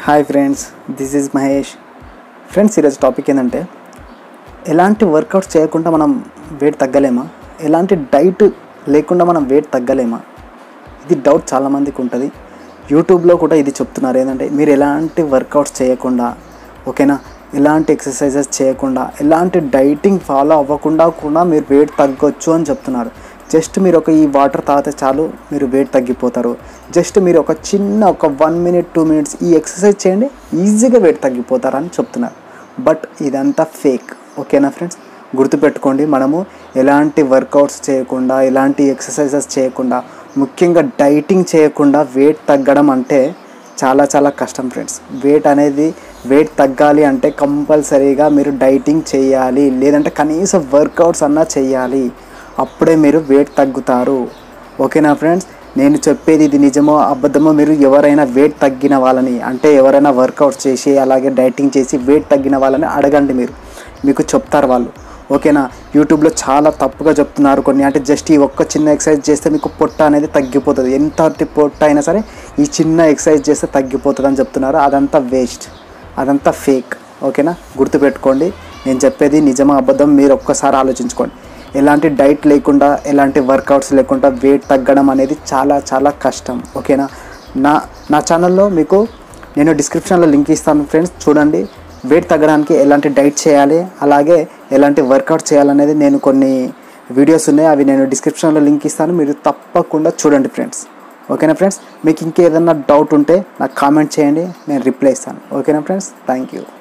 hi friends this is Mahesh friends ఈరోజు topic ఏంటంటే ఎలాంటి వర్కౌట్స్ చేయకుండా మనం వెయిట్ తగ్గలేమా ఎలాంటి డైట్ లేకుండా మనం వెయిట్ తగ్గలేమా ఇది డౌట్ చాలామందికి ఉంటుంది యూట్యూబ్లో కూడా ఇది చెప్తున్నారు ఏంటంటే మీరు ఎలాంటి వర్కౌట్స్ చేయకుండా ఓకేనా ఎలాంటి ఎక్సర్సైజెస్ చేయకుండా ఎలాంటి డైటింగ్ ఫాలో అవ్వకుండా కూడా మీరు వెయిట్ తగ్గొచ్చు అని చెప్తున్నారు జస్ట్ మీరు ఒక ఈ వాటర్ తాగితే చాలు మీరు వెయిట్ తగ్గిపోతారు జస్ట్ మీరు ఒక చిన్న ఒక వన్ మినిట్ టూ మినిట్స్ ఈ ఎక్సర్సైజ్ చేయండి ఈజీగా వెయిట్ తగ్గిపోతారు అని చెప్తున్నారు బట్ ఇదంతా ఫేక్ ఓకేనా ఫ్రెండ్స్ గుర్తుపెట్టుకోండి మనము ఎలాంటి వర్కౌట్స్ చేయకుండా ఎలాంటి ఎక్సర్సైజెస్ చేయకుండా ముఖ్యంగా డైటింగ్ చేయకుండా వెయిట్ తగ్గడం అంటే చాలా చాలా కష్టం ఫ్రెండ్స్ వెయిట్ అనేది వెయిట్ తగ్గాలి అంటే కంపల్సరీగా మీరు డైటింగ్ చేయాలి లేదంటే కనీసం వర్కౌట్స్ అన్నా చేయాలి అప్పుడే మీరు వెయిట్ తగ్గుతారు ఓకేనా ఫ్రెండ్స్ నేను చెప్పేది ఇది నిజమో అబద్ధమో మీరు ఎవరైనా వెయిట్ తగ్గిన వాళ్ళని అంటే ఎవరైనా వర్కౌట్స్ చేసి అలాగే డైటింగ్ చేసి వెయిట్ తగ్గిన వాళ్ళని అడగండి మీరు మీకు చెప్తారు వాళ్ళు ఓకేనా యూట్యూబ్లో చాలా తప్పుగా చెప్తున్నారు కొన్ని అంటే జస్ట్ ఈ ఒక్క చిన్న ఎక్సర్సైజ్ చేస్తే మీకు పొట్ట అనేది తగ్గిపోతుంది ఎంత పొట్ట అయినా సరే ఈ చిన్న ఎక్సర్సైజ్ చేస్తే తగ్గిపోతుంది అని చెప్తున్నారు అదంతా వేస్ట్ అదంతా ఫేక్ ఓకేనా గుర్తుపెట్టుకోండి నేను చెప్పేది నిజమా అబద్ధం మీరు ఒక్కసారి ఆలోచించుకోండి ఎలాంటి డైట్ లేకుండా ఎలాంటి వర్కౌట్స్ లేకుండా వెయిట్ తగ్గడం అనేది చాలా చాలా కష్టం ఓకేనా నా నా ఛానల్లో మీకు నేను డిస్క్రిప్షన్లో లింక్ ఇస్తాను ఫ్రెండ్స్ చూడండి వెయిట్ తగ్గడానికి ఎలాంటి డైట్ చేయాలి అలాగే ఎలాంటి వర్కౌట్ చేయాలనేది నేను కొన్ని వీడియోస్ ఉన్నాయి అవి నేను డిస్క్రిప్షన్లో లింక్ ఇస్తాను మీరు తప్పకుండా చూడండి ఫ్రెండ్స్ ఓకేనా ఫ్రెండ్స్ మీకు ఇంకేదన్నా డౌట్ ఉంటే నాకు కామెంట్ చేయండి నేను రిప్లై ఇస్తాను ఓకేనా ఫ్రెండ్స్ థ్యాంక్ యూ